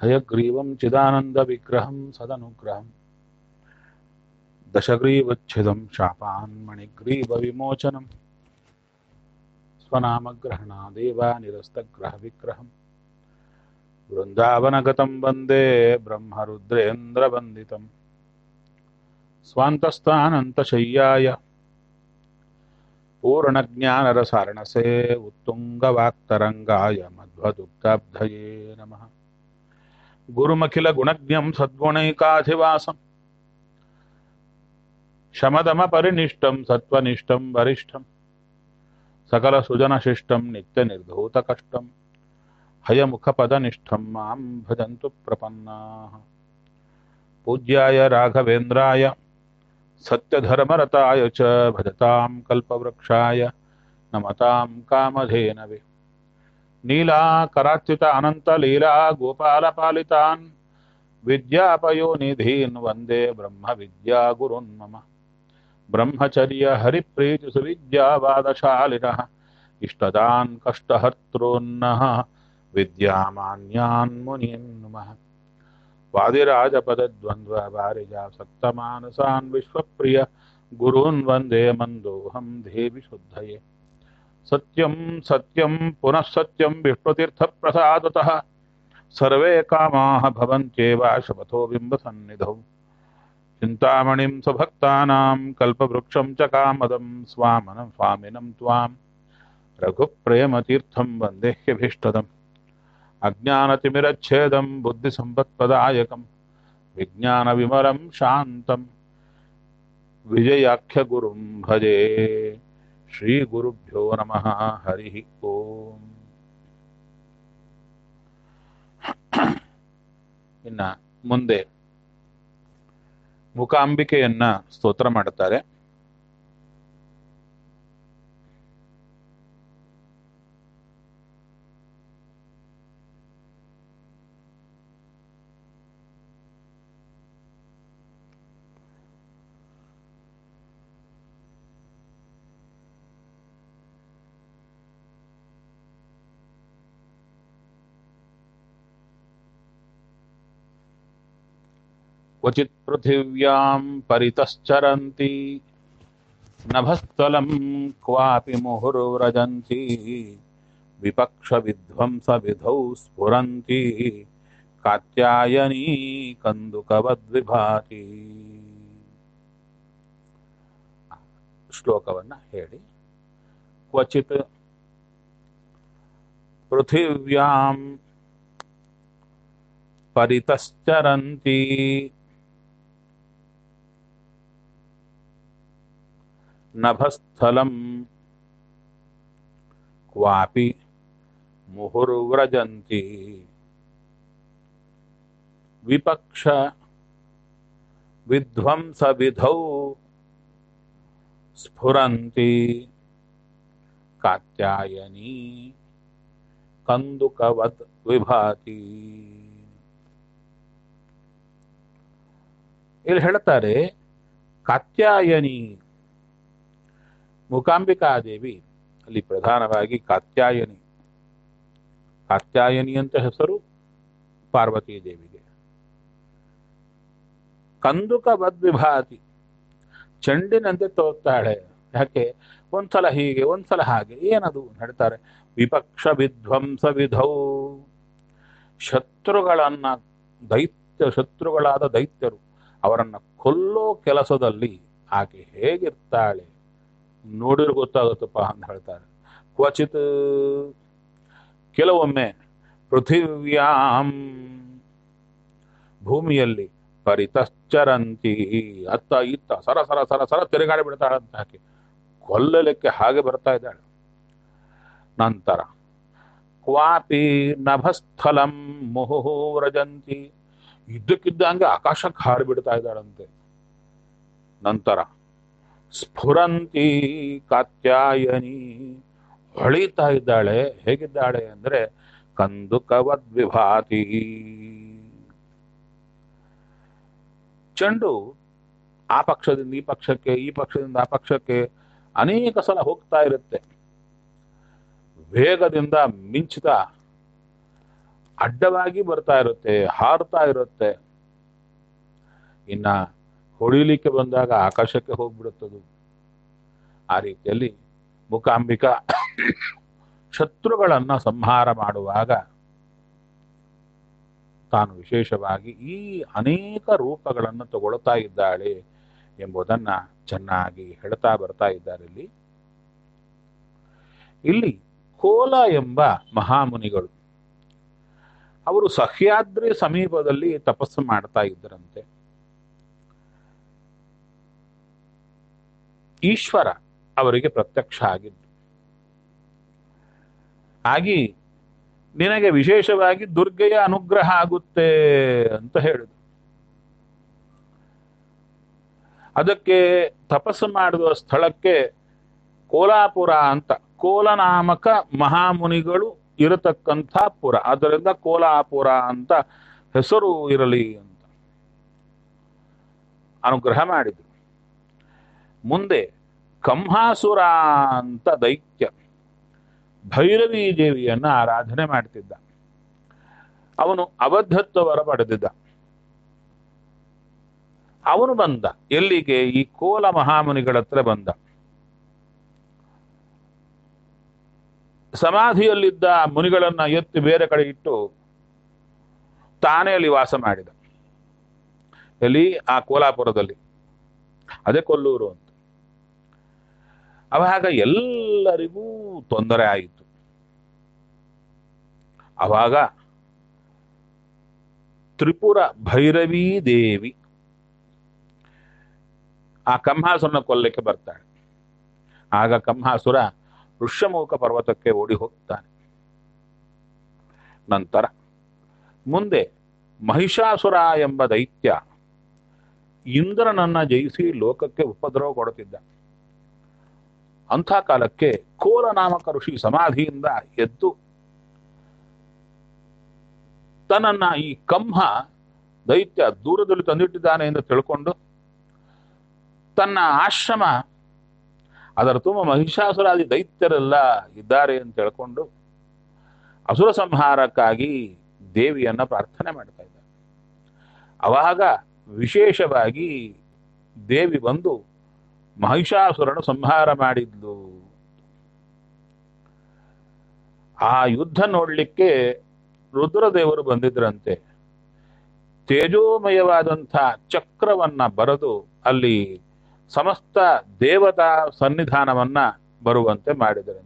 హయగ్రీవం చిదానందవిగ్రహం సదనుగ్రహం దశగ్రీవచ్ఛిదం శాపాన్మణిగ్రీవవిమోచనం స్వనామగ్రహణాదేవ నిరస్తగ్రహవిగ్రహం బృందావనగతం వందే బ్రహ్మరుద్రేంద్రవందితం స్వాంతస్థానంతశయ్యాయ పూర్ణజ్ఞానరసారణసే ఉత్తుంగవాక్తరంగాయ మధ్వదుగ్ధాబ్ధయే నమ గురుమఖిల గుణజ్ఞం సద్గుణైకాధివాసం శమదమ పరినిష్టం సత్వనిష్టం వరిష్టం సకల సుజనశిష్టం నిత్య నిర్ధూత కష్టం హయముఖపదనిష్టం మాం భజంతు ప్రపన్నా పూజ్యాయ రాఘవేంద్రాయ సత్యధర్మరతాయ చ భజతాం కల్పవృక్షాయ నమతాం కామధేనవే నీలాకరార్చిత అనంతలీలా గోపాలపాలితాన్ విద్యాపయోనిధీన్ వందే బ్రహ్మ విద్యా గురున్ మమ బ్రహ్మచర్య హరిప్రీతి సువిద్యావాదశాలిన ఇష్టదాన్ కష్టహర్తॄన్న విద్యామాన్యాన్ మునీన్ నమః వాదిరాజపదద్వంద్వ వారిజాసక్తమానసాన్ విశ్వప్రియ గురూన్ వందే మందోహం దేవి శుద్ధయే సత్యం సత్యం పునః సత్యం విష్ణుతీర్థప్రసాదతః సర్వే కామాः భవంత్యేవ శపథో బింబసన్నిధౌ చింతామణిం సుభక్తానాం కల్పవృక్షం చ కామదం స్వామనం స్వామినం త్వాం రఘుప్రేమతీర్థం వందేహ్యభీష్టదం అజ్ఞానతిమిరచ్ఛేదం బుద్ధిసంపత్పదాయకం విజ్ఞానవిమలం శాంతం విజయాఖ్యగురుం భజే ಶ್ರೀಗುರುಭ್ಯೋ ನಮಃ ಹರಿ ಓಂ ಇನ್ನ ಮುಂದೆ ಮುಖಾಂಬಿಕೆಯನ್ನ ಸ್ತೋತ್ರ ಮಾಡುತ್ತಾರೆ क्वचित् पृथिव्यां परितश्चरन्ति नभस्थलं क्वापि मुहुर्व्रजन्ति विपक्षविध्वंसविधौ स्फुरन्ति कात्यायनी ಕಂದುಕವದ್ವಿಭಾತಿ ಶ್ಲೋಕವನ್ನ ಹೇಳಿ ಕ್ವಚಿತ್ ಪೃಥಿವ್ಯಾಂ ಪರಿತಶ್ಚರಂತಿ ನಭಸ್ಥಲಂ ಕ್ವಾಪಿ ಮುಹುರ್ವ್ರಜಂತಿ ವಿಪಕ್ಷ ವಿಧ್ವಂಸ ವಿಧೌ ಸ್ಫುರಂತಿ ಕಾತ್ಯಾಯನಿ ಕಂದುಕವತ್ ವಿಭಾತಿ ಇಲ್ಲಿ ಹೇಳ್ತಾರೆ ಕಾತ್ಯಾಯನಿ ಮೂಕಾಂಬಿಕಾದೇವಿ ಅಲ್ಲಿ ಪ್ರಧಾನವಾಗಿ ಕಾತ್ಯಾಯನಿ ಕಾತ್ಯಾಯನಿ ಅಂತ ಹೆಸರು ಪಾರ್ವತೀ ದೇವಿಗೆ ಕಂದುಕ ಬದ್ವಿಭಾತಿ ಚೆಂಡಿನಂತೆ ತೋರ್ತಾಳೆ ಯಾಕೆ ಒಂದ್ಸಲ ಹೀಗೆ ಒಂದ್ಸಲ ಹಾಗೆ ಏನದು ಹೇಳ್ತಾರೆ ವಿಪಕ್ಷ ವಿಧ್ವಂಸ ವಿಧೌ ಶತ್ರುಗಳನ್ನ ದೈತ್ಯ ಶತ್ರುಗಳಾದ ದೈತ್ಯರು ಅವರನ್ನ ಕೊಲ್ಲೋ ಕೆಲಸದಲ್ಲಿ ಆಕೆ ಹೇಗಿರ್ತಾಳೆ ನೋಡಿದ್ರೆ ಗೊತ್ತಾಗುತ್ತಪ್ಪ ಅಂತ ಹೇಳ್ತಾರೆ ಕ್ವಚಿತ್ ಕೆಲವೊಮ್ಮೆ ಪೃಥಿವ್ಯಾಂ ಭೂಮಿಯಲ್ಲಿ ಪರಿತಶ್ಚರಂತಿ ಅತ್ತ ಇತ್ತ ಸರ ಸರ ಸರ ಸರ ತಿರುಗಾಡಿ ಬಿಡ್ತಾಳಂತ ಆಕೆ ಕೊಲ್ಲಲಿಕ್ಕೆ ಹಾಗೆ ಬರ್ತಾ ಇದ್ದಾಳೆ ನಂತರ ಕ್ವಾಪಿ ನಭಸ್ಥಲಂ ಮುಹು ವ್ರಜಂತಿ ಇದ್ದಕ್ಕಿದ್ದಂಗೆ ಆಕಾಶಕ್ಕೆ ಹಾರಿ ಬಿಡ್ತಾ ಇದ್ದಾಳಂತೆ ನಂತರ ಸ್ಫುರಂತಿ ಕಾತ್ಯಾಯನಿ ಹೊಳಿತಾ ಇದ್ದಾಳೆ ಹೇಗಿದ್ದಾಳೆ ಅಂದ್ರೆ ಕಂದುಕವದ್ವಿಭಾತಿ ಚೆಂಡು ಆ ಪಕ್ಷದಿಂದ ಈ ಪಕ್ಷಕ್ಕೆ ಈ ಪಕ್ಷದಿಂದ ಆ ಪಕ್ಷಕ್ಕೆ ಅನೇಕ ಸಲ ಹೋಗ್ತಾ ಇರುತ್ತೆ ವೇಗದಿಂದ ಮಿಂಚಿದ ಅಡ್ಡವಾಗಿ ಬರ್ತಾ ಇರುತ್ತೆ ಹಾರ್ತಾ ಇರುತ್ತೆ ಇನ್ನ ಹೊಡಿಲಿಕ್ಕೆ ಬಂದಾಗ ಆಕಾಶಕ್ಕೆ ಹೋಗ್ಬಿಡುತ್ತದು ಆ ರೀತಿಯಲ್ಲಿ ಮುಖಾಂಬಿಕ ಶತ್ರುಗಳನ್ನ ಸಂಹಾರ ಮಾಡುವಾಗ ತಾನು ವಿಶೇಷವಾಗಿ ಈ ಅನೇಕ ರೂಪಗಳನ್ನು ತಗೊಳ್ತಾ ಇದ್ದಾಳೆ ಎಂಬುದನ್ನ ಚೆನ್ನಾಗಿ ಹೇಳ್ತಾ ಬರ್ತಾ ಇದ್ದಾರೆ ಇಲ್ಲಿ ಇಲ್ಲಿ ಕೋಲ ಎಂಬ ಮಹಾಮುನಿಗಳು ಅವರು ಸಹ್ಯಾದ್ರಿ ಸಮೀಪದಲ್ಲಿ ತಪಸ್ಸು ಮಾಡ್ತಾ ಇದ್ದರಂತೆ ಈಶ್ವರ ಅವರಿಗೆ ಪ್ರತ್ಯಕ್ಷ ಆಗಿದ್ದು ಆಗಿ ನಿನಗೆ ವಿಶೇಷವಾಗಿ ದುರ್ಗೆಯ ಅನುಗ್ರಹ ಆಗುತ್ತೆ ಅಂತ ಹೇಳಿದ್ರು ಅದಕ್ಕೆ ತಪಸ್ಸು ಮಾಡುವ ಸ್ಥಳಕ್ಕೆ ಕೋಲಾಪುರ ಅಂತ ಕೋಲನಾಮಕ ಮಹಾಮುನಿಗಳು ಇರತಕ್ಕಂಥ ಪುರ ಅದರಿಂದ ಕೋಲಾಪುರ ಅಂತ ಹೆಸರು ಇರಲಿ ಅಂತ ಅನುಗ್ರಹ ಮಾಡಿದ್ರು ಮುಂದೆ ಕಂಹಾಸುರ ಅಂತ ದೈತ್ಯ ಭೈರವಿ ದೇವಿಯನ್ನ ಆರಾಧನೆ ಮಾಡ್ತಿದ್ದ ಅವನು ಅಬದ್ಧತ್ವ ವರ ಪಡೆದಿದ್ದ ಅವನು ಬಂದ ಎಲ್ಲಿಗೆ ಈ ಕೋಲ ಮಹಾಮುನಿಗಳ ಹತ್ರ ಬಂದ ಸಮಾಧಿಯಲ್ಲಿದ್ದ ಮುನಿಗಳನ್ನ ಎತ್ತಿ ಬೇರೆ ಕಡೆ ಇಟ್ಟು ತಾನೇ ಅಲ್ಲಿ ವಾಸ ಮಾಡಿದ ಎಲ್ಲಿ ಆ ಕೋಲಾಪುರದಲ್ಲಿ ಅದೇ ಕೊಲ್ಲೂರು ಅಂತ ಅವಾಗ ಎಲ್ಲರಿಗೂ ತೊಂದರೆ ಆಯಿತು ಅವಾಗ ತ್ರಿಪುರ ಭೈರವೀ ದೇವಿ ಆ ಕಂಹಾಸುರನ ಕೊಲ್ಲಕ್ಕೆ ಬರ್ತಾಳೆ ಆಗ ಕಂಹಾಸುರ ಋಷ್ಯಮುಖ ಪರ್ವತಕ್ಕೆ ಓಡಿ ಹೋಗ್ತಾನೆ ನಂತರ ಮುಂದೆ ಮಹಿಷಾಸುರ ಎಂಬ ದೈತ್ಯ ಇಂದ್ರನನ್ನ ಜಯಿಸಿ ಲೋಕಕ್ಕೆ ಉಪದ್ರವ ಕೊಡುತ್ತಿದ್ದ ಅಂಥ ಕಾಲಕ್ಕೆ ಕೋಲ ನಾಮಕ ಋಷಿ ಸಮಾಧಿಯಿಂದ ಎದ್ದು ತನ್ನನ್ನ ಈ ಕಂಹ ದೈತ್ಯ ದೂರದಲ್ಲಿ ತಂದಿಟ್ಟಿದ್ದಾನೆ ಎಂದು ತಿಳ್ಕೊಂಡು ತನ್ನ ಆಶ್ರಮ ಅದರ ತುಂಬ ಮಹಿಷಾಸುರಾದಿ ದೈತ್ಯರೆಲ್ಲ ಇದ್ದಾರೆ ಅಂತ ತಿಳ್ಕೊಂಡು ಅಸುರ ಸಂಹಾರಕ್ಕಾಗಿ ದೇವಿಯನ್ನ ಪ್ರಾರ್ಥನೆ ಮಾಡ್ತಾ ಇದ್ದಾರೆ ಅವಾಗ ವಿಶೇಷವಾಗಿ ದೇವಿ ಬಂದು ಮಹಿಷಾಸುರನ ಸಂಹಾರ ಮಾಡಿದ್ಲು ಆ ಯುದ್ಧ ನೋಡ್ಲಿಕ್ಕೆ ರುದ್ರದೇವರು ಬಂದಿದ್ರಂತೆ ತೇಜೋಮಯವಾದಂಥ ಚಕ್ರವನ್ನ ಬರೆದು ಅಲ್ಲಿ ಸಮಸ್ತ ದೇವತಾ ಸನ್ನಿಧಾನವನ್ನ ಬರುವಂತೆ ಮಾಡಿದರಂತೆ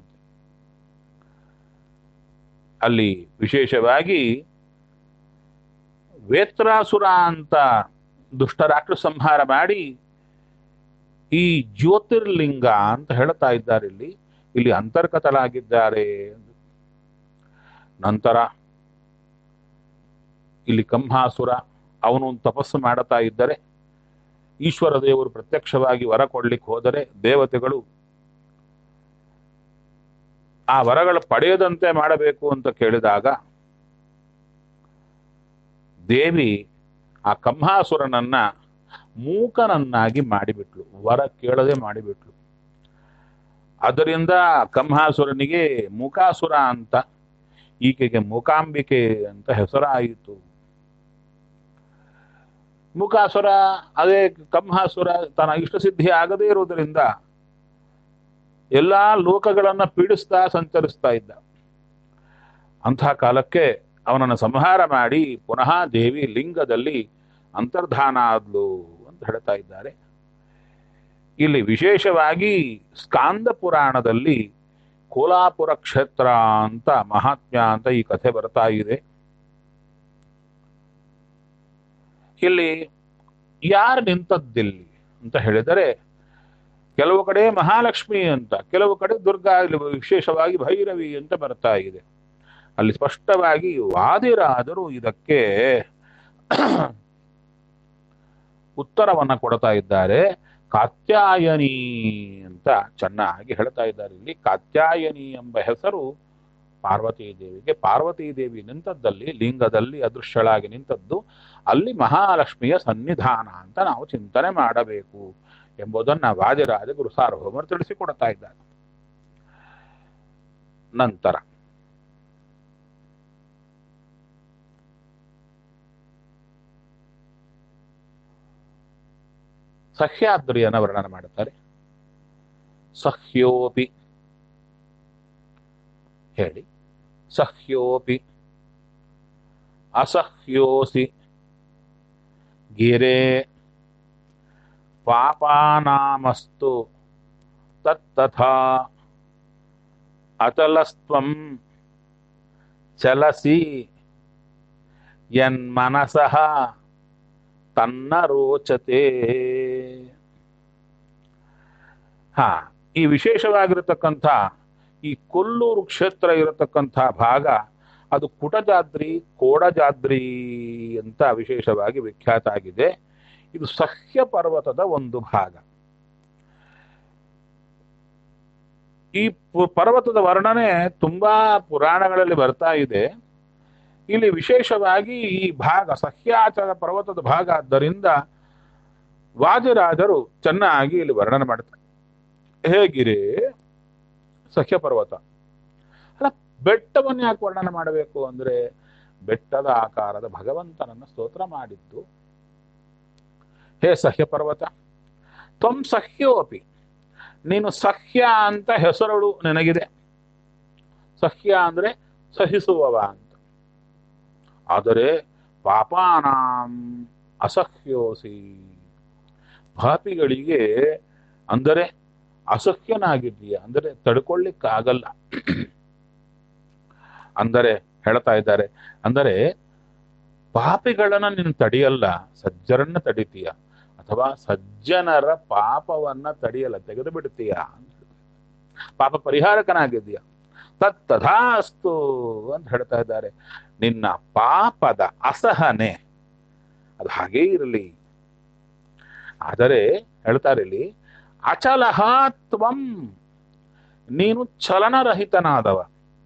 ಅಲ್ಲಿ ವಿಶೇಷವಾಗಿ ವೇತ್ರಾಸುರ ಅಂತ ದುಷ್ಟರಾಕ್ಷ ಸಂಹಾರ ಮಾಡಿ ಈ ಜ್ಯೋತಿರ್ಲಿಂಗ ಅಂತ ಹೇಳ್ತಾ ಇದ್ದಾರೆ ಇಲ್ಲಿ ಇಲ್ಲಿ ಅಂತರ್ಗತರಾಗಿದ್ದಾರೆ ನಂತರ ಇಲ್ಲಿ ಕಂಹಾಸುರ ಅವನು ತಪಸ್ಸು ಮಾಡುತ್ತಾ ಇದ್ದರೆ ಈಶ್ವರ ದೇವರು ಪ್ರತ್ಯಕ್ಷವಾಗಿ ವರ ಕೊಡ್ಲಿಕ್ಕೆ ಹೋದರೆ ದೇವತೆಗಳು ಆ ವರಗಳು ಪಡೆಯದಂತೆ ಮಾಡಬೇಕು ಅಂತ ಕೇಳಿದಾಗ ದೇವಿ ಆ ಕಂಹಾಸುರನನ್ನ ಮೂಕನನ್ನಾಗಿ ಮಾಡಿಬಿಟ್ಲು ವರ ಕೇಳದೆ ಮಾಡಿಬಿಟ್ಲು ಅದರಿಂದ ಕಂಹಾಸುರನಿಗೆ ಮೂಕಾಸುರ ಅಂತ ಈಕೆಗೆ ಮೂಕಾಂಬಿಕೆ ಅಂತ ಹೆಸರಾಯಿತು ಮುಖಾಸುರ ಅದೇ ಕಂಹಾಸುರ ತನ್ನ ಇಷ್ಟಸಿದ್ಧಿ ಆಗದೇ ಇರುವುದರಿಂದ ಎಲ್ಲಾ ಲೋಕಗಳನ್ನ ಪೀಡಿಸ್ತಾ ಸಂಚರಿಸ್ತಾ ಇದ್ದ ಅಂಥ ಕಾಲಕ್ಕೆ ಅವನನ್ನು ಸಂಹಾರ ಮಾಡಿ ಪುನಃ ದೇವಿ ಲಿಂಗದಲ್ಲಿ ಅಂತರ್ಧಾನ ಆದ್ಲು ಅಂತ ಹೇಳ್ತಾ ಇದ್ದಾರೆ ಇಲ್ಲಿ ವಿಶೇಷವಾಗಿ ಸ್ಕಾಂದ ಪುರಾಣದಲ್ಲಿ ಕೋಲಾಪುರ ಕ್ಷೇತ್ರ ಅಂತ ಮಹಾತ್ಮ್ಯ ಅಂತ ಈ ಕಥೆ ಬರ್ತಾ ಇದೆ ಇಲ್ಲಿ ಯಾರು ನಿಂತದ್ದಿಲ್ಲಿ ಅಂತ ಹೇಳಿದರೆ ಕೆಲವು ಕಡೆ ಮಹಾಲಕ್ಷ್ಮಿ ಅಂತ ಕೆಲವು ಕಡೆ ದುರ್ಗಾ ಇಲ್ಲಿ ವಿಶೇಷವಾಗಿ ಭೈರವಿ ಅಂತ ಬರ್ತಾ ಇದೆ ಅಲ್ಲಿ ಸ್ಪಷ್ಟವಾಗಿ ವಾದಿರಾದರೂ ಇದಕ್ಕೆ ಉತ್ತರವನ್ನ ಕೊಡ್ತಾ ಇದ್ದಾರೆ ಕಾತ್ಯಾಯನಿ ಅಂತ ಚೆನ್ನಾಗಿ ಹೇಳ್ತಾ ಇದ್ದಾರೆ ಇಲ್ಲಿ ಕಾತ್ಯಾಯನಿ ಎಂಬ ಹೆಸರು ಪಾರ್ವತೀ ದೇವಿಗೆ ಪಾರ್ವತೀ ದೇವಿ ನಿಂತದ್ದಲ್ಲಿ ಲಿಂಗದಲ್ಲಿ ಅದೃಶ್ಯಳಾಗಿ ನಿಂತದ್ದು ಅಲ್ಲಿ ಮಹಾಲಕ್ಷ್ಮಿಯ ಸನ್ನಿಧಾನ ಅಂತ ನಾವು ಚಿಂತನೆ ಮಾಡಬೇಕು ಎಂಬುದನ್ನ ವಾದಿರಾಜ ಗುರು ಸಾರ್ವಭೌಮರು ತಿಳಿಸಿಕೊಡ್ತಾ ಇದ್ದಾರೆ ನಂತರ ಸಹ್ಯಾದ್ರಿಯನ್ನು ವರ್ಣನೆ ಮಾಡುತ್ತಾರೆ ಸಹ್ಯೋಪಿ ಹೇಳಿ ಸಹ್ಯೋಪಿ ಅಸಹ್ಯೋಸಿ ಗಿರೆ ಪಾಪಾನಾಮಸ್ತು ತತ್ತಥಾ ಅಚಲಸ್ತ್ವಂ ಚಲಸಿ ಯನ್ಮನಸಃ ತನ್ನ ರೋಚತೆ ಹಾ ಈ ವಿಶೇಷವಾಗಿರತಕ್ಕಂಥ ಈ ಕೊಲ್ಲೂರು ಕ್ಷೇತ್ರ ಇರತಕ್ಕಂಥ ಭಾಗ ಅದು ಕುಟಜಾದ್ರಿ ಕೋಡಜಾದ್ರಿ ಅಂತ ವಿಶೇಷವಾಗಿ ವಿಖ್ಯಾತ ಆಗಿದೆ ಇದು ಸಹ್ಯ ಪರ್ವತದ ಒಂದು ಭಾಗ ಈ ಪು- ಪರ್ವತದ ವರ್ಣನೆ ತುಂಬಾ ಪುರಾಣಗಳಲ್ಲಿ ಬರ್ತಾ ಇದೆ ಇಲ್ಲಿ ವಿಶೇಷವಾಗಿ ಈ ಭಾಗ ಸಹ್ಯಾಚಲ ಪರ್ವತದ ಭಾಗ ಆದ್ದರಿಂದ ವಾಜರಾಜರು ಚೆನ್ನಾಗಿ ಇಲ್ಲಿ ವರ್ಣನೆ ಮಾಡ್ತಾರೆ ಹೇಗಿರೆ ಸಖ್ಯ ಪರ್ವತ ಅಲ್ಲ ಬೆಟ್ಟವನ್ನು ಯಾಕೆ ವರ್ಣನೆ ಮಾಡಬೇಕು ಅಂದ್ರೆ ಬೆಟ್ಟದ ಆಕಾರದ ಭಗವಂತನನ್ನ ಸ್ತೋತ್ರ ಮಾಡಿದ್ದು ಹೇ ಸಹ್ಯ ಪರ್ವತ ತ್ವಂ ಸಹ್ಯೋಪಿ ನೀನು ಸಹ್ಯ ಅಂತ ಹೆಸರುಳು ನಿನಗಿದೆ ಸಹ್ಯ ಅಂದ್ರೆ ಸಹಿಸುವವ ಅಂತ ಆದರೆ ಪಾಪಾನಾಂ ಅಸಹ್ಯೋಸಿ ಪಾಪಿಗಳಿಗೆ ಅಂದರೆ ಅಸಹ್ಯನಾಗಿದ್ದೀಯ ಅಂದರೆ ತಡ್ಕೊಳ್ಳಿಕ್ಕಾಗಲ್ಲ ಅಂದರೆ ಹೇಳ್ತಾ ಇದ್ದಾರೆ ಅಂದರೆ ಪಾಪಿಗಳನ್ನ ನೀನು ತಡೆಯಲ್ಲ ಸಜ್ಜರನ್ನ ತಡಿತೀಯ ಅಥವಾ ಸಜ್ಜನರ ಪಾಪವನ್ನ ತಡೆಯಲ್ಲ ತೆಗೆದು ಬಿಡ್ತೀಯ ಅಂತ ಹೇಳ್ತಾರೆ. ಪಾಪ ಪರಿಹಾರಕನಾಗಿದ್ದೀಯ ತತ್ ತಥಾಸ್ತು ಅಂತ ಹೇಳ್ತಾ ಇದ್ದಾರೆ ನಿನ್ನ ಪಾಪದ ಅಸಹನೆ ಅದು ಹಾಗೇ ಇರಲಿ ಆದರೆ ಹೇಳ್ತಾರೆ ಇಲ್ಲಿ ಅಚಲಹ ತ್ವಂ ನೀನು ಚಲನರಹಿತನಾದವ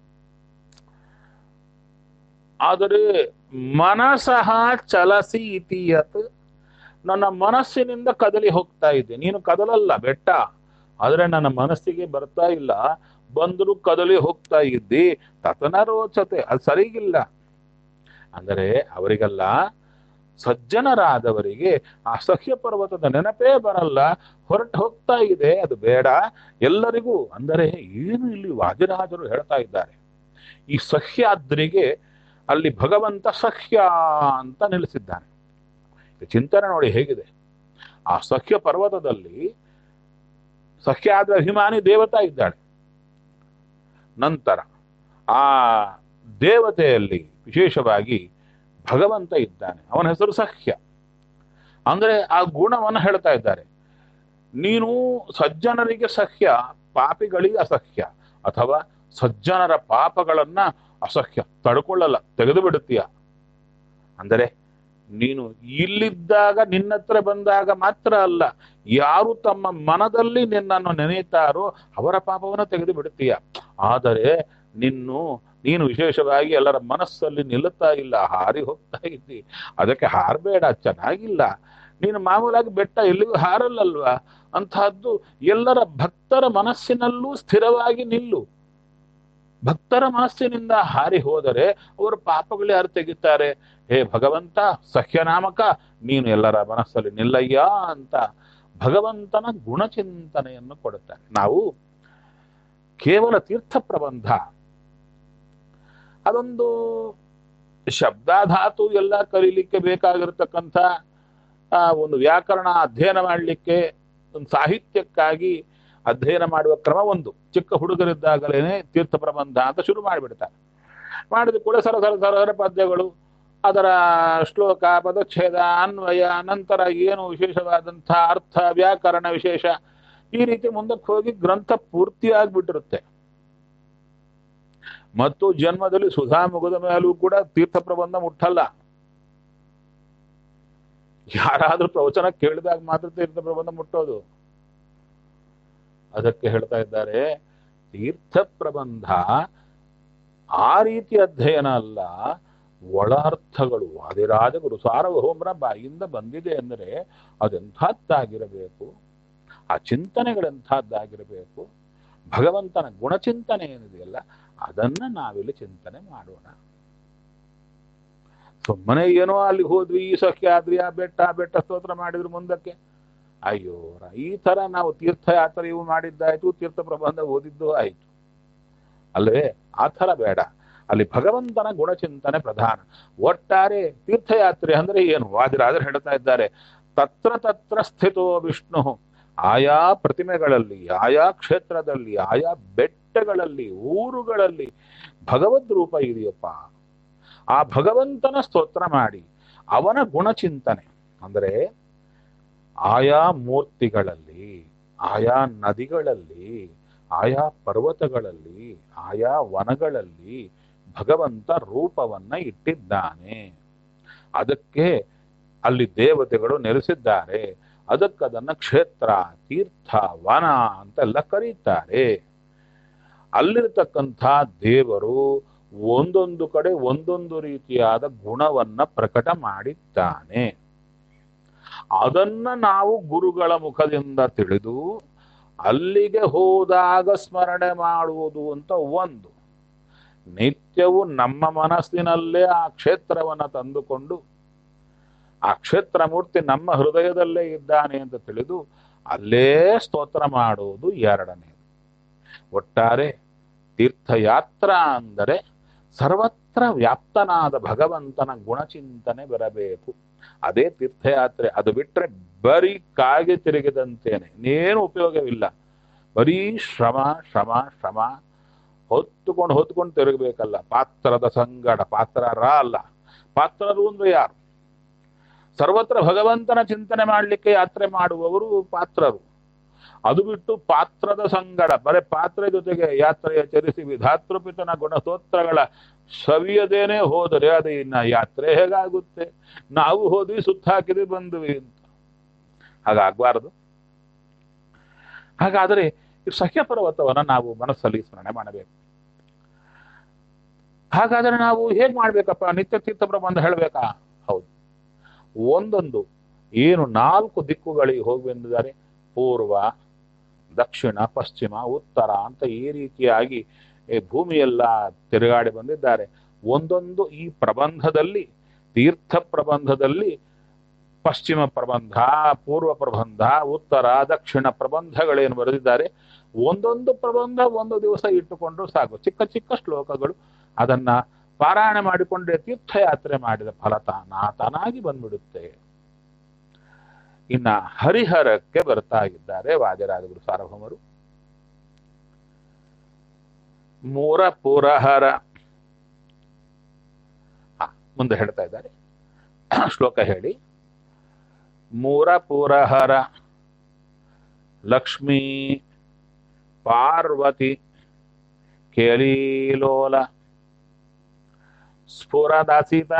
ಆದರೆ ಮನಸಃ ಚಲಸಿ ಇತಿಯತ್ ನನ್ನ ಮನಸ್ಸಿನಿಂದ ಕದಲಿ ಹೋಗ್ತಾ ಇದ್ದೆ ನೀನು ಕದಲಲ್ಲ ಬೆಟ್ಟ ಆದ್ರೆ ನನ್ನ ಮನಸ್ಸಿಗೆ ಬರ್ತಾ ಇಲ್ಲ ಬಂದರೂ ಕದಲಿ ಹೋಗ್ತಾ ಇದ್ದಿ ತತನ ರೋಚತೆ ಅದು ಸರಿಗಿಲ್ಲ ಅಂದರೆ ಅವರಿಗೆಲ್ಲ ಸಜ್ಜನರಾದವರಿಗೆ ಆ ಸಹ್ಯ ಪರ್ವತದ ನೆನಪೇ ಬರಲ್ಲ ಹೊರಟು ಹೋಗ್ತಾ ಇದೆ ಅದು ಬೇಡ ಎಲ್ಲರಿಗೂ ಅಂದರೆ ಏನು ಇಲ್ಲಿ ವಾದಿರಾಜರು ಹೇಳ್ತಾ ಇದ್ದಾರೆ ಈ ಸಹ್ಯಾದ್ರಿಗೆ ಅಲ್ಲಿ ಭಗವಂತ ಸಹ್ಯ ಅಂತ ನಿಲ್ಲಿಸಿದ್ದಾನೆ ಈ ಚಿಂತನೆ ನೋಡಿ ಹೇಗಿದೆ ಆ ಸಖ್ಯ ಪರ್ವತದಲ್ಲಿ ಸಖ್ಯಾದ ಅಭಿಮಾನಿ ದೇವತಾ ಇದ್ದಾಳೆ ನಂತರ ಆ ದೇವತೆಯಲ್ಲಿ ವಿಶೇಷವಾಗಿ ಭಗವಂತ ಇದ್ದಾನೆ ಅವನ ಹೆಸರು ಸಖ್ಯ ಅಂದ್ರೆ ಆ ಗುಣವನ್ನು ಹೇಳ್ತಾ ಇದ್ದಾರೆ ನೀನು ಸಜ್ಜನರಿಗೆ ಸಖ್ಯ ಪಾಪಿಗಳಿಗೆ ಅಸಹ್ಯ ಅಥವಾ ಸಜ್ಜನರ ಪಾಪಗಳನ್ನ ಅಸಹ್ಯ ತಡ್ಕೊಳ್ಳಲ್ಲ ತೆಗೆದು ಬಿಡುತ್ತೀಯ ಅಂದರೆ ನೀನು ಇಲ್ಲಿದ್ದಾಗ ನಿನ್ನ ಹತ್ರ ಬಂದಾಗ ಮಾತ್ರ ಅಲ್ಲ ಯಾರು ತಮ್ಮ ಮನದಲ್ಲಿ ನಿನ್ನನ್ನು ನೆನೆಯುತ್ತಾರೋ ಅವರ ಪಾಪವನ್ನು ತೆಗೆದು ಬಿಡುತ್ತೀಯ ಆದರೆ ನಿನ್ನು ನೀನು ವಿಶೇಷವಾಗಿ ಎಲ್ಲರ ಮನಸ್ಸಲ್ಲಿ ನಿಲ್ಲುತ್ತಾ ಇಲ್ಲ ಹಾರಿ ಹೋಗ್ತಾ ಇದ್ದಿ ಅದಕ್ಕೆ ಹಾರಬೇಡ ಚೆನ್ನಾಗಿಲ್ಲ ನೀನು ಮಾಮೂಲಾಗಿ ಬೆಟ್ಟ ಎಲ್ಲಿಗೂ ಹಾರಲ್ಲಲ್ವಾ ಅಂತಹದ್ದು ಎಲ್ಲರ ಭಕ್ತರ ಮನಸ್ಸಿನಲ್ಲೂ ಸ್ಥಿರವಾಗಿ ನಿಲ್ಲು ಭಕ್ತರ ಮನಸ್ಸಿನಿಂದ ಹಾರಿ ಹೋದರೆ ಅವರ ಪಾಪಗಳು ಯಾರು ತೆಗಿತಾರೆ ಹೇ ಭಗವಂತ ಸಖ್ಯನಾಮಕ ನೀನು ಎಲ್ಲರ ಮನಸ್ಸಲ್ಲಿ ನಿಲ್ಲಯ್ಯ ಅಂತ ಭಗವಂತನ ಗುಣಚಿಂತನೆಯನ್ನು ಕೊಡುತ್ತಾರೆ ನಾವು ಕೇವಲ ತೀರ್ಥ ಪ್ರಬಂಧ ಅದೊಂದು ಶಬ್ದಾಧಾತು ಎಲ್ಲ ಕಲೀಲಿಕ್ಕೆ ಬೇಕಾಗಿರತಕ್ಕಂಥ ಆ, ಒಂದು ವ್ಯಾಕರಣ ಅಧ್ಯಯನ ಮಾಡಲಿಕ್ಕೆ ಒಂದು ಸಾಹಿತ್ಯಕ್ಕಾಗಿ ಅಧ್ಯಯನ ಮಾಡುವ ಕ್ರಮ ಒಂದು ಚಿಕ್ಕ ಹುಡುಗರಿದ್ದಾಗಲೇನೆ ತೀರ್ಥ ಪ್ರಬಂಧ ಅಂತ ಶುರು ಮಾಡಿಬಿಡ್ತಾರೆ ಮಾಡಿದ ಕೂಡ ಸರ ಸರ ಸರ ಪದ್ಯಗಳು ಅದರ ಶ್ಲೋಕ ಪದಚ್ಛೇದ ಅನ್ವಯ ನಂತರ ಏನು ವಿಶೇಷವಾದಂಥ ಅರ್ಥ ವ್ಯಾಕರಣ ವಿಶೇಷ ಈ ರೀತಿ ಮುಂದಕ್ಕೆ ಹೋಗಿ ಗ್ರಂಥ ಪೂರ್ತಿಯಾಗ್ಬಿಟ್ಟಿರುತ್ತೆ ಮತ್ತು ಜನ್ಮದಲ್ಲಿ ಸುಧಾ ಮುಗಿದ ಮೇಲೂ ಕೂಡ ತೀರ್ಥ ಪ್ರಬಂಧ ಮುಟ್ಟಲ್ಲ ಯಾರಾದ್ರೂ ಪ್ರವಚನ ಕೇಳಿದಾಗ ಮಾತ್ರ ತೀರ್ಥ ಪ್ರಬಂಧ ಮುಟ್ಟೋದು ಅದಕ್ಕೆ ಹೇಳ್ತಾ ಇದ್ದಾರೆ ತೀರ್ಥ ಪ್ರಬಂಧ ಆ ರೀತಿ ಅಧ್ಯಯನ ಅಲ್ಲ ಒಳಾರ್ಥಗಳು ವಾದಿರಾಜ ಗುರು ಸಾರ್ವಭೌಮರ ಬಾಯಿಂದ ಬಂದಿದೆ ಅಂದರೆ ಅದೆಂಥದ್ದಾಗಿರಬೇಕು ಆ ಚಿಂತನೆಗಳೆಂಥದ್ದಾಗಿರಬೇಕು ಭಗವಂತನ ಗುಣಚಿಂತನೆ ಏನಿದೆಯಲ್ಲ ಅದನ್ನ ನಾವಿಲ್ಲಿ ಚಿಂತನೆ ಮಾಡೋಣ ಸುಮ್ಮನೆ ಏನೋ ಅಲ್ಲಿ ಹೋದ್ವಿ ಈ ಸಖ್ಯ ಆದ್ರಿ ಆ ಬೆಟ್ಟ ಆ ಬೆಟ್ಟ ಸ್ತೋತ್ರ ಮಾಡಿದ್ರು ಮುಂದಕ್ಕೆ ಅಯ್ಯೋ ರ- ಈ ತರ ನಾವು ತೀರ್ಥಯಾತ್ರೆಯೂ ಮಾಡಿದ್ದಾಯ್ತು ತೀರ್ಥ ಪ್ರಬಂಧ ಓದಿದ್ದು ಆಯ್ತು ಅಲ್ವೇ ಆ ಥರ ಬೇಡ ಅಲ್ಲಿ ಭಗವಂತನ ಗುಣಚಿಂತನೆ ಪ್ರಧಾನ ಒಟ್ಟಾರೆ ತೀರ್ಥಯಾತ್ರೆ ಅಂದ್ರೆ ಏನು ವಾದಿರಾದ್ರೆ ಹೇಳ್ತಾ ಇದ್ದಾರೆ ತತ್ರ ತತ್ರ ಸ್ಥಿತೋ ವಿಷ್ಣು ಆಯಾ ಪ್ರತಿಮೆಗಳಲ್ಲಿ ಆಯಾ ಕ್ಷೇತ್ರದಲ್ಲಿ ಆಯಾ ಬೆಟ್ಟಗಳಲ್ಲಿ ಊರುಗಳಲ್ಲಿ ಭಗವದ್ ರೂಪ ಇದೆಯಪ್ಪ ಆ ಭಗವಂತನ ಸ್ತೋತ್ರ ಮಾಡಿ ಅವನ ಗುಣಚಿಂತನೆ ಅಂದರೆ ಆಯಾ ಮೂರ್ತಿಗಳಲ್ಲಿ ಆಯಾ ನದಿಗಳಲ್ಲಿ ಆಯಾ ಪರ್ವತಗಳಲ್ಲಿ ಆಯಾ ವನಗಳಲ್ಲಿ ಭಗವಂತ ರೂಪವನ್ನ ಇಟ್ಟಿದ್ದಾನೆ ಅದಕ್ಕೆ ಅಲ್ಲಿ ದೇವತೆಗಳು ನೆಲೆಸಿದ್ದಾರೆ ಅದಕ್ಕದನ್ನ ಕ್ಷೇತ್ರ ತೀರ್ಥ ವನ ಅಂತೆಲ್ಲ ಕರೀತಾರೆ ಅಲ್ಲಿರ್ತಕ್ಕಂಥ ದೇವರು ಒಂದೊಂದು ಕಡೆ ಒಂದೊಂದು ರೀತಿಯಾದ ಗುಣವನ್ನ ಪ್ರಕಟ ಮಾಡಿದ್ದಾನೆ ಅದನ್ನ ನಾವು ಗುರುಗಳ ಮುಖದಿಂದ ತಿಳಿದು ಅಲ್ಲಿಗೆ ಹೋದಾಗ ಸ್ಮರಣೆ ಮಾಡುವುದು ಅಂತ ಒಂದು ನಿತ್ಯವೂ ನಮ್ಮ ಮನಸ್ಸಿನಲ್ಲೇ ಆ ಕ್ಷೇತ್ರವನ್ನ ತಂದುಕೊಂಡು ಆ ಕ್ಷೇತ್ರ ಮೂರ್ತಿ ನಮ್ಮ ಹೃದಯದಲ್ಲೇ ಇದ್ದಾನೆ ಅಂತ ತಿಳಿದು ಅಲ್ಲೇ ಸ್ತೋತ್ರ ಮಾಡುವುದು ಎರಡನೇ ಒಟ್ಟಾರೆ ತೀರ್ಥಯಾತ್ರ ಅಂದರೆ ಸರ್ವತ್ರ ವ್ಯಾಪ್ತನಾದ ಭಗವಂತನ ಗುಣಚಿಂತನೆ ಬರಬೇಕು ಅದೇ ತೀರ್ಥಯಾತ್ರೆ ಅದು ಬಿಟ್ರೆ ಬರೀ ಕಾಗೆ ತಿರುಗಿದಂತೇನೆ ಇನ್ನೇನು ಉಪಯೋಗವಿಲ್ಲ ಬರೀ ಶ್ರಮ ಶ್ರಮ ಶ್ರಮ ಹೊತ್ತುಕೊಂಡು ಹೊತ್ಕೊಂಡು ತಿರುಗಬೇಕಲ್ಲ ಪಾತ್ರದ ಸಂಗಡ ಪಾತ್ರ ರ ಅಲ್ಲ ಪಾತ್ರರು ಅಂದ್ರೆ ಯಾರು ಸರ್ವತ್ರ ಭಗವಂತನ ಚಿಂತನೆ ಮಾಡಲಿಕ್ಕೆ ಯಾತ್ರೆ ಮಾಡುವವರು ಪಾತ್ರರು ಅದು ಬಿಟ್ಟು ಪಾತ್ರದ ಸಂಗಡ ಬರೇ ಪಾತ್ರೆ ಜೊತೆಗೆ ಯಾತ್ರೆಯ ಚರಿಸಿ ವಿಧಾತೃಪಿತನ ಗುಣಸ್ತೋತ್ರಗಳ ಸವಿಯದೇನೆ ಹೋದರೆ ಅದು ಇನ್ನ ಯಾತ್ರೆ ಹೇಗಾಗುತ್ತೆ ನಾವು ಹೋದ್ವಿ ಸುತ್ತ ಹಾಕಿದ್ವಿ ಬಂದ್ವಿ ಅಂತ ಹಾಗಾಗಬಾರದು ಹಾಗಾದರೆ ಈ ಸಖ್ಯ ಪರ್ವತವನ್ನ ನಾವು ಮನಸ್ಸಲ್ಲಿ ಸ್ಮರಣೆ ಮಾಡಬೇಕು ಹಾಗಾದ್ರೆ ನಾವು ಹೇಗ್ ಮಾಡ್ಬೇಕಪ್ಪ ನಿತ್ಯ ತೀರ್ಥ ಪ್ರಬಂಧ ಹೇಳ್ಬೇಕಾ ಹೌದು ಒಂದೊಂದು ಏನು ನಾಲ್ಕು ದಿಕ್ಕುಗಳಿಗೆ ಹೋಗಿ ಬಂದಿದ್ದಾರೆ ಪೂರ್ವ ದಕ್ಷಿಣ ಪಶ್ಚಿಮ ಉತ್ತರ ಅಂತ ಈ ರೀತಿಯಾಗಿ ಈ ಭೂಮಿಯೆಲ್ಲ ತಿರುಗಾಡಿ ಬಂದಿದ್ದಾರೆ ಒಂದೊಂದು ಈ ಪ್ರಬಂಧದಲ್ಲಿ ತೀರ್ಥ ಪ್ರಬಂಧದಲ್ಲಿ ಪಶ್ಚಿಮ ಪ್ರಬಂಧ ಪೂರ್ವ ಪ್ರಬಂಧ ಉತ್ತರ ದಕ್ಷಿಣ ಪ್ರಬಂಧಗಳೇನು ಬರೆದಿದ್ದಾರೆ ಒಂದೊಂದು ಪ್ರಬಂಧ ಒಂದು ದಿವಸ ಇಟ್ಟುಕೊಂಡ್ರು ಸಾಕು ಚಿಕ್ಕ ಚಿಕ್ಕ ಶ್ಲೋಕಗಳು ಅದನ್ನ ಪಾರಾಯಣ ಮಾಡಿಕೊಂಡ್ರೆ ತೀರ್ಥಯಾತ್ರೆ ಮಾಡಿದ ಫಲ ತಾನಾ ತಾನಾಗಿ ಬಂದ್ಬಿಡುತ್ತೆ ಇನ್ನ ಹರಿಹರಕ್ಕೆ ಬರ್ತಾ ಇದ್ದಾರೆ ವಾಜರಾಜಗುರು ಸಾರ್ವಭೌಮರು ಮೂರ ಪುರಹರ ಹ, ಮುಂದೆ ಹೇಳ್ತಾ ಇದ್ದಾರೆ ಶ್ಲೋಕ ಹೇಳಿ ಮೂರ ಪುರಹರ ಲಕ್ಷ್ಮೀ ಪಾರ್ವತಿ ಕೇಳೀಲೋಲ ಸ್ಫುರದಸಿತ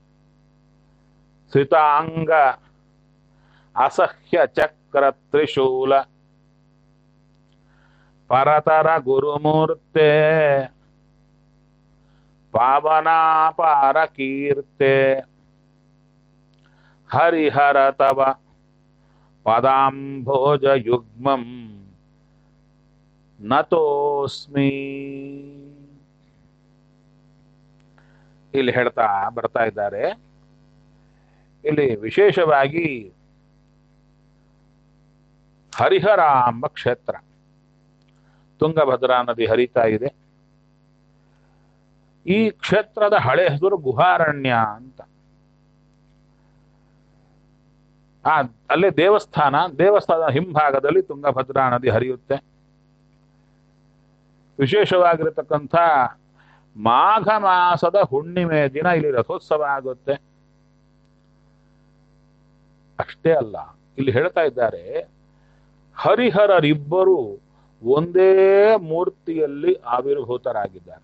ಸಿತಾಂಗ ಅಸಹ್ಯ ಚಕ್ರ ತ್ರಿಶೂಲ ಪರತರ ಗುರುಮೂರ್ತೆ ಪಾವನಾಪಾರ ಕೀರ್ತೆ ಹರಿಹರ ತವ ಪದಾಂಭೋಜ ಯುಗ್ಮಂ ನತೋಸ್ಮಿ ಇಲ್ಲಿ ಹೇಳ್ತಾ ಬರ್ತಾ ಇದ್ದಾರೆ ಇಲ್ಲಿ ವಿಶೇಷವಾಗಿ ಹರಿಹರ ಎಂಬ ಕ್ಷೇತ್ರ ತುಂಗಭದ್ರಾ ನದಿ ಹರಿತಾ ಇದೆ ಈ ಕ್ಷೇತ್ರದ ಹಳೆ ಹೆಸರು ಗುಹಾರಣ್ಯ ಅಂತ ಆ ಅಲ್ಲೇ ದೇವಸ್ಥಾನ ದೇವಸ್ಥಾನದ ಹಿಂಭಾಗದಲ್ಲಿ ತುಂಗಭದ್ರಾ ನದಿ ಹರಿಯುತ್ತೆ ವಿಶೇಷವಾಗಿರತಕ್ಕಂಥ ಮಾಘ ಮಾಸದ ಹುಣ್ಣಿಮೆ ದಿನ ಇಲ್ಲಿ ರಥೋತ್ಸವ ಆಗುತ್ತೆ ಅಷ್ಟೇ ಅಲ್ಲ ಇಲ್ಲಿ ಹೇಳ್ತಾ ಇದ್ದಾರೆ ಹರಿಹರರಿಬ್ಬರು ಒಂದೇ ಮೂರ್ತಿಯಲ್ಲಿ ಆವಿರ್ಭೂತರಾಗಿದ್ದಾರೆ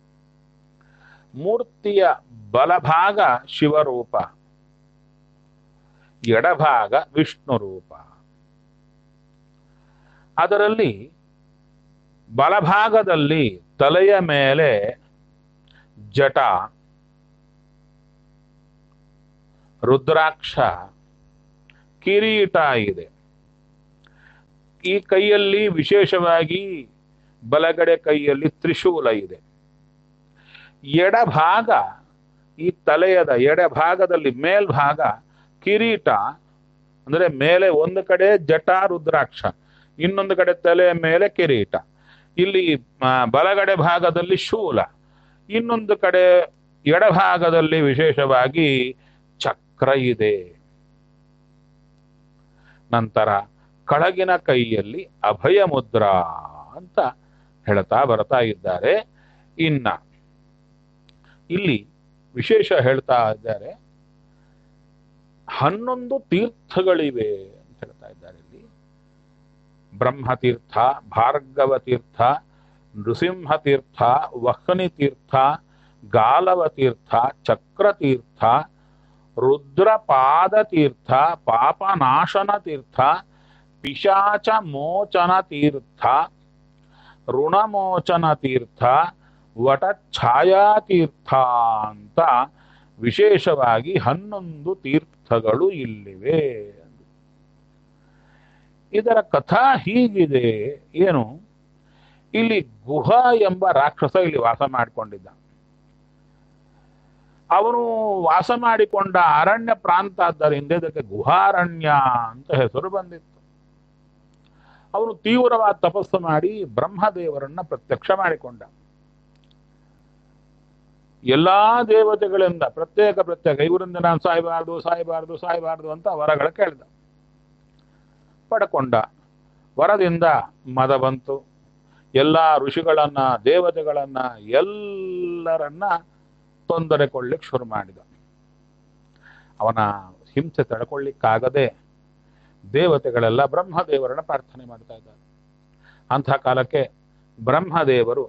ಮೂರ್ತಿಯ ಬಲಭಾಗ ಶಿವರೂಪ ಎಡಭಾಗ ವಿಷ್ಣು ರೂಪ ಅದರಲ್ಲಿ ಬಲಭಾಗದಲ್ಲಿ ತಲೆಯ ಮೇಲೆ ಜಟ ರುದ್ರಾಕ್ಷ ಕಿರೀಟ ಇದೆ ಈ ಕೈಯಲ್ಲಿ ವಿಶೇಷವಾಗಿ ಬಲಗಡೆ ಕೈಯಲ್ಲಿ ತ್ರಿಶೂಲ ಇದೆ ಎಡಭಾಗ ಈ ತಲೆಯದ ಎಡಭಾಗದಲ್ಲಿ ಮೇಲ್ಭಾಗ ಕಿರೀಟ ಅಂದ್ರೆ ಮೇಲೆ ಒಂದು ಕಡೆ ಜಟ ರುದ್ರಾಕ್ಷ ಇನ್ನೊಂದು ಕಡೆ ತಲೆ ಮೇಲೆ ಕಿರೀಟ ಇಲ್ಲಿ ಆ, ಬಲಗಡೆ ಭಾಗದಲ್ಲಿ ಶೂಲ ಇನ್ನೊಂದು ಕಡೆ ಎಡಭಾಗದಲ್ಲಿ ವಿಶೇಷವಾಗಿ ಚಕ್ರ ಇದೆ ನಂತರ ಕಳಗಿನ ಕೈಯಲ್ಲಿ ಅಭಯ ಮುದ್ರಾ ಅಂತ ಹೇಳ್ತಾ ಬರ್ತಾ ಇದ್ದಾರೆ ಇನ್ನ ಇಲ್ಲಿ ವಿಶೇಷ ಹೇಳ್ತಾ ಇದ್ದಾರೆ ಹನ್ನೊಂದು ತೀರ್ಥಗಳಿವೆ ಅಂತ ಹೇಳ್ತಾ ಇದ್ದಾರೆ ಇಲ್ಲಿ ಬ್ರಹ್ಮತೀರ್ಥ ಭಾರ್ಗವ ತೀರ್ಥ ನೃಸಿಂಹ ತೀರ್ಥ ವಹ್ನಿ ತೀರ್ಥ ಗಾಲವ ತೀರ್ಥ ಚಕ್ರತೀರ್ಥ ರುದ್ರಪಾದ ತೀರ್ಥ ಪಾಪನಾಶನ ತೀರ್ಥ ಪಿಶಾಚ ಮೋಚನ ತೀರ್ಥ ಋಣಮೋಚನ ತೀರ್ಥ ವಟಛಾಯಾ ತೀರ್ಥ ಅಂತ ವಿಶೇಷವಾಗಿ ಹನ್ನೊಂದು ತೀರ್ಥಗಳು ಇಲ್ಲಿವೆ ಇದರ ಕಥಾ ಹೀಗಿದೆ ಏನು ಇಲ್ಲಿ ಗುಹ ಎಂಬ ರಾಕ್ಷಸ ಇಲ್ಲಿ ವಾಸ ಮಾಡಿಕೊಂಡಿದ್ದ ಅವನು ವಾಸ ಮಾಡಿಕೊಂಡ ಅರಣ್ಯ ಪ್ರಾಂತ ಆದ್ದರಿಂದ ಇದಕ್ಕೆ ಗುಹಾರಣ್ಯ ಅಂತ ಹೆಸರು ಬಂದಿತ್ತು ಅವನು ತೀವ್ರವಾದ ತಪಸ್ಸು ಮಾಡಿ ಬ್ರಹ್ಮದೇವರನ್ನ ಪ್ರತ್ಯಕ್ಷ ಮಾಡಿಕೊಂಡ ಎಲ್ಲಾ ದೇವತೆಗಳಿಂದ ಪ್ರತ್ಯೇಕ ಪ್ರತ್ಯೇಕ ಇವರಿಂದ ನಾನು ಸಾಯಬಾರ್ದು ಸಾಯಬಾರ್ದು ಸಾಯಬಾರ್ದು ಅಂತ ವರಗಳ ಕೇಳಿದ ಪಡ್ಕೊಂಡ ವರದಿಂದ ಮದ ಬಂತು ಎಲ್ಲ ಋಷಿಗಳನ್ನ ದೇವತೆಗಳನ್ನ ಎಲ್ಲರನ್ನ ತೊಂದರೆ ಕೊಡ್ಲಿಕ್ಕೆ ಶುರು ಮಾಡಿದ ಅವನ ಹಿಂಸೆ ತಡ್ಕೊಳ್ಳಿಕ್ಕಾಗದೆ ದೇವತೆಗಳೆಲ್ಲ ಬ್ರಹ್ಮದೇವರನ್ನ ಪ್ರಾರ್ಥನೆ ಮಾಡ್ತಾ ಇದ್ದಾರೆ ಅಂಥ ಕಾಲಕ್ಕೆ ಬ್ರಹ್ಮದೇವರು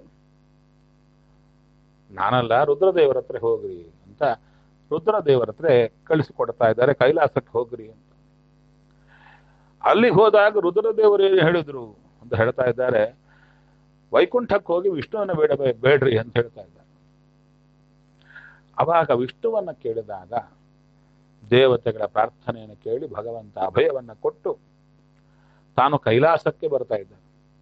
ನಾನಲ್ಲ ರುದ್ರದೇವರ ಹತ್ರ ಹೋಗ್ರಿ ಅಂತ ರುದ್ರದೇವರ ಹತ್ರ ಕಳಿಸಿಕೊಡ್ತಾ ಇದ್ದಾರೆ ಕೈಲಾಸಕ್ಕೆ ಹೋಗ್ರಿ ಅಂತ ಅಲ್ಲಿ ಹೋದಾಗ ರುದ್ರದೇವರು ಏನು ಹೇಳಿದ್ರು ಅಂತ ಹೇಳ್ತಾ ಇದ್ದಾರೆ ವೈಕುಂಠಕ್ಕೆ ಹೋಗಿ ವಿಷ್ಣುವನ್ನ ಬೇಡ ಬೇಡ್ರಿ ಅಂತ ಹೇಳ್ತಾ ಇದ್ದಾರೆ ಅವಾಗ ವಿಷ್ಣುವನ್ನ ಕೇಳಿದಾಗ ದೇವತೆಗಳ ಪ್ರಾರ್ಥನೆಯನ್ನು ಕೇಳಿ ಭಗವಂತ ಅಭಯವನ್ನ ಕೊಟ್ಟು ತಾನು ಕೈಲಾಸಕ್ಕೆ ಬರ್ತಾ ಇದ್ದ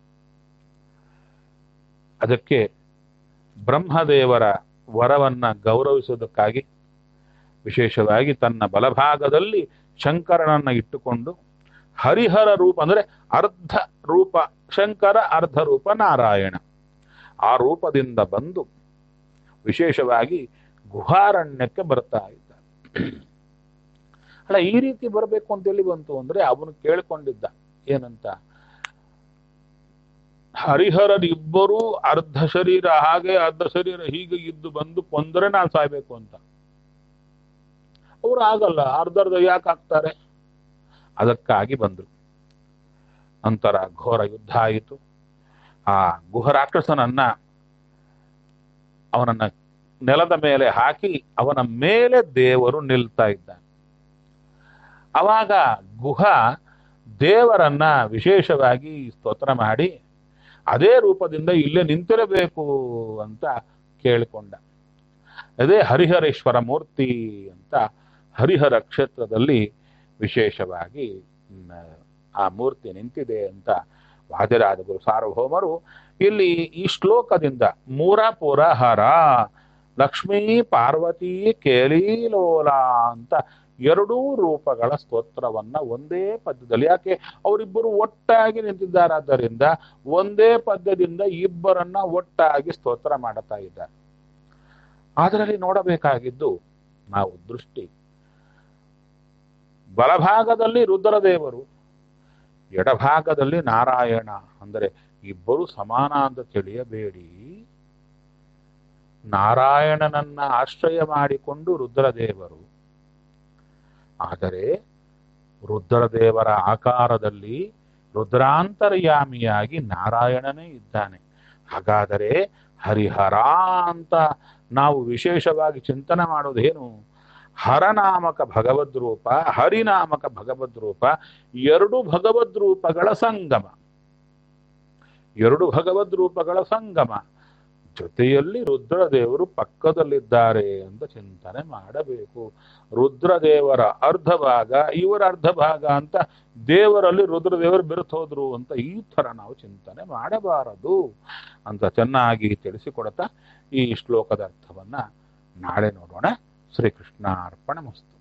ಅದಕ್ಕೆ ಬ್ರಹ್ಮದೇವರ ವರವನ್ನ ಗೌರವಿಸುವುದಕ್ಕಾಗಿ ವಿಶೇಷವಾಗಿ ತನ್ನ ಬಲಭಾಗದಲ್ಲಿ ಶಂಕರನನ್ನ ಇಟ್ಟುಕೊಂಡು ಹರಿಹರ ರೂಪ ಅಂದ್ರೆ ಅರ್ಧ ರೂಪ ಶಂಕರ ಅರ್ಧ ರೂಪ ನಾರಾಯಣ ಆ ರೂಪದಿಂದ ಬಂದು ವಿಶೇಷವಾಗಿ ಗುಹಾರಣ್ಯಕ್ಕೆ ಬರ್ತಾ ಇದ್ದಾರೆ ಅಲ್ಲ ಈ ರೀತಿ ಬರಬೇಕು ಅಂತ ಎಲ್ಲಿ ಬಂತು ಅಂದ್ರೆ ಅವನು ಕೇಳಿಕೊಂಡಿದ್ದ ಏನಂತ ಹರಿಹರರಿಬ್ಬರೂ ಅರ್ಧ ಶರೀರ ಹಾಗೆ ಅರ್ಧ ಶರೀರ ಹೀಗೆ ಇದ್ದು ಬಂದು ಕೊಂದರೆ ನಾನು ಸಾಯ್ಬೇಕು ಅಂತ ಅವ್ರು ಆಗಲ್ಲ ಅರ್ಧ ಅರ್ಧ ಯಾಕೆ ಆಗ್ತಾರೆ ಅದಕ್ಕಾಗಿ ಬಂದ್ರು ನಂತರ ಘೋರ ಯುದ್ಧ ಆಯಿತು ಆ ಗುಹರಾಕ್ಷಸನನ್ನ ಅವನನ್ನ ನೆಲದ ಮೇಲೆ ಹಾಕಿ ಅವನ ಮೇಲೆ ದೇವರು ನಿಲ್ತಾ ಇದ್ದಾನೆ ಅವಾಗ ಗುಹ ದೇವರನ್ನ ವಿಶೇಷವಾಗಿ ಸ್ತೋತ್ರ ಮಾಡಿ ಅದೇ ರೂಪದಿಂದ ಇಲ್ಲೇ ನಿಂತಿರಬೇಕು ಅಂತ ಕೇಳಿಕೊಂಡ ಅದೇ ಹರಿಹರೇಶ್ವರ ಮೂರ್ತಿ ಅಂತ ಹರಿಹರ ಕ್ಷೇತ್ರದಲ್ಲಿ ವಿಶೇಷವಾಗಿ ಮ್, ಆ ಮೂರ್ತಿ ನಿಂತಿದೆ ಅಂತ ವಾದಿರಾಜ ಗುರು ಸಾರ್ವಭೌಮರು ಇಲ್ಲಿ ಈ ಶ್ಲೋಕದಿಂದ ಮೂರ ಪುರ ಹರ ಲಕ್ಷ್ಮೀ ಪಾರ್ವತಿ ಕೇಲೀಲೋಲ ಅಂತ ಎರಡೂ ರೂಪಗಳ ಸ್ತೋತ್ರವನ್ನ ಒಂದೇ ಪದ್ಯದಲ್ಲಿ ಯಾಕೆ ಅವರಿಬ್ಬರು ಒಟ್ಟಾಗಿ ನಿಂತಿದ್ದಾರಾದ್ದರಿಂದ ಒಂದೇ ಪದ್ಯದಿಂದ ಇಬ್ಬರನ್ನ ಒಟ್ಟಾಗಿ ಸ್ತೋತ್ರ ಮಾಡುತ್ತಾ ಇದ್ದಾರೆ ಅದರಲ್ಲಿ ನೋಡಬೇಕಾಗಿದ್ದು ನಾವು ದೃಷ್ಟಿ ಬಲಭಾಗದಲ್ಲಿ ರುದ್ರದೇವರು ಎಡಭಾಗದಲ್ಲಿ ನಾರಾಯಣ ಅಂದರೆ ಇಬ್ಬರು ಸಮಾನ ಅಂತ ತಿಳಿಯಬೇಡಿ ನಾರಾಯಣನನ್ನ ಆಶ್ರಯ ಮಾಡಿಕೊಂಡು ರುದ್ರದೇವರು ಆದರೆ ರುದ್ರದೇವರ ಆಕಾರದಲ್ಲಿ ರುದ್ರಾಂತರ್ಯಾಮಿಯಾಗಿ ನಾರಾಯಣನೇ ಇದ್ದಾನೆ ಹಾಗಾದರೆ ಹರಿಹರ ಅಂತ ನಾವು ವಿಶೇಷವಾಗಿ ಚಿಂತನೆ ಮಾಡೋದೇನು ಹರನಾಮಕ ಭಗವದ್ ರೂಪ ಹರಿನಾಮಕ ಭಗವದ್ ರೂಪ ಎರಡು ಭಗವದ್ ರೂಪಗಳ ಸಂಗಮ ಎರಡು ಭಗವದ್ ರೂಪಗಳ ಸಂಗಮ ಜೊತೆಯಲ್ಲಿ ರುದ್ರದೇವರು ಪಕ್ಕದಲ್ಲಿದ್ದಾರೆ ಅಂತ ಚಿಂತನೆ ಮಾಡಬೇಕು ರುದ್ರದೇವರ ಅರ್ಧ ಭಾಗ ಇವರ ಅರ್ಧ ಭಾಗ ಅಂತ ದೇವರಲ್ಲಿ ರುದ್ರದೇವರು ಬೆರೆತೋದ್ರು ಅಂತ ಈ ತರ ನಾವು ಚಿಂತನೆ ಮಾಡಬಾರದು ಅಂತ ಚೆನ್ನಾಗಿ ತಿಳಿಸಿಕೊಡ್ತಾ ಈ ಶ್ಲೋಕದ ಅರ್ಥವನ್ನ ನಾಳೆ ನೋಡೋಣ ಶ್ರೀಕೃಷ್ಣಾರ್ಪಣ ಮಸ್ತು